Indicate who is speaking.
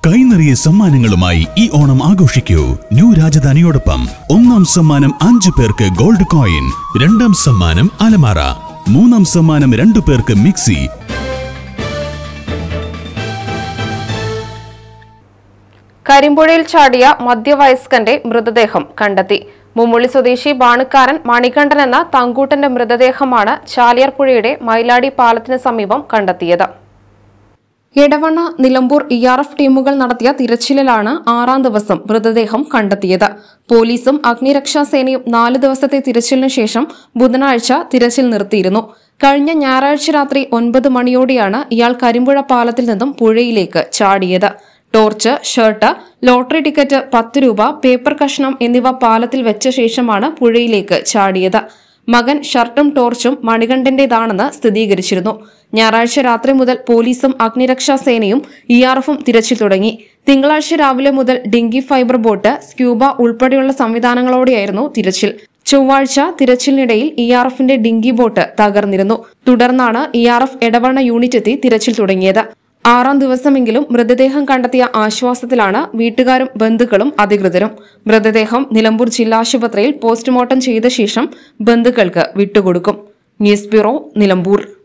Speaker 1: കൈനിറിയ സമ്മാനങ്ങളുമായി ഈ ഓണം ആഘോഷിക്കൂ ന്യൂ രാജധാനിയോടൊപ്പം ഒന്നാം സമ്മാനം അഞ്ചു പേർക്ക് ഗോൾഡ് കോയിൻ രണ്ടാം സമ്മാനം അലമാറ മൂന്നാം സമ്മാനം രണ്ടു പേർക്ക് മിക്സി
Speaker 2: കരിമ്പുഴയിൽ ചാടിയ മധ്യവയസ്കന്റെ മൃതദേഹം കണ്ടെത്തി മുമ്മുള്ളി സ്വദേശി ബാണുക്കാരൻ മണികണ്ഠൻ എന്ന തങ്കൂട്ടന്റെ മൃതദേഹമാണ് ചാലിയാർ പുഴയുടെ മൈലാടി പാലത്തിന് സമീപം കണ്ടെത്തിയത് Edavanna Nilambur E R F ടീമുകൾ നടത്തിയ തിരച്ചിലിലാണ് ആറാം ദിവസം മൃതദേഹം കണ്ടെത്തിയത് പോലീസും അഗ്നിരക്ഷാസേനയും നാല് ദിവസത്തെ തിരച്ചിലിന് ശേഷം ബുധനാഴ്ച തിരച്ചിൽ നിർത്തിയിരുന്നു കഴിഞ്ഞ ഞായറാഴ്ച രാത്രി ഒൻപത് മണിയോടെയാണ് ഇയാൾ കരിമ്പുഴ പാലത്തിൽ നിന്നും പുഴയിലേക്ക് ചാടിയത് ടോർച്ച് ഷർട്ട് ലോട്ടറി ടിക്കറ്റ് പത്ത് രൂപ പേപ്പർ കഷ്ണം എന്നിവ പാലത്തിൽ വെച്ച ശേഷമാണ് പുഴയിലേക്ക് ചാടിയത് മകൻ ഷർട്ടും ടോർച്ചും മണികണ്ഠന്റേതാണെന്ന് സ്ഥിരീകരിച്ചിരുന്നു ഞായറാഴ്ച രാത്രി മുതൽ പോലീസും അഗ്നിരക്ഷാ സേനയും ഇ ആർ എഫും തിരച്ചിൽ തുടങ്ങി തിങ്കളാഴ്ച രാവിലെ മുതൽ ഡിങ്കി ഫൈബർ ബോട്ട് സ്ക്യൂബ ഉൾപ്പെടെയുള്ള സംവിധാനങ്ങളോടെയായിരുന്നു തിരച്ചിൽ ചൊവ്വാഴ്ച തിരച്ചിലിനിടയിൽ ഇ ആർ എഫിന്റെ ഡിങ്കി ബോട്ട് തകർന്നിരുന്നു തുടർന്നാണ് E R F Edavanna unit എത്തി തിരച്ചിൽ തുടങ്ങിയത് ആറാം ദിവസമെങ്കിലും മൃതദേഹം കണ്ടെത്തിയ ആശ്വാസത്തിലാണ് വീട്ടുകാരും ബന്ധുക്കളും അധികൃതരും മൃതദേഹം നിലമ്പൂർ ജില്ലാശുപത്രിയിൽ പോസ്റ്റ്മോർട്ടം ചെയ്ത ശേഷം ബന്ധുക്കൾക്ക് വിട്ടുകൊടുക്കും ന്യൂസ് ബ്യൂറോ നിലമ്പൂർ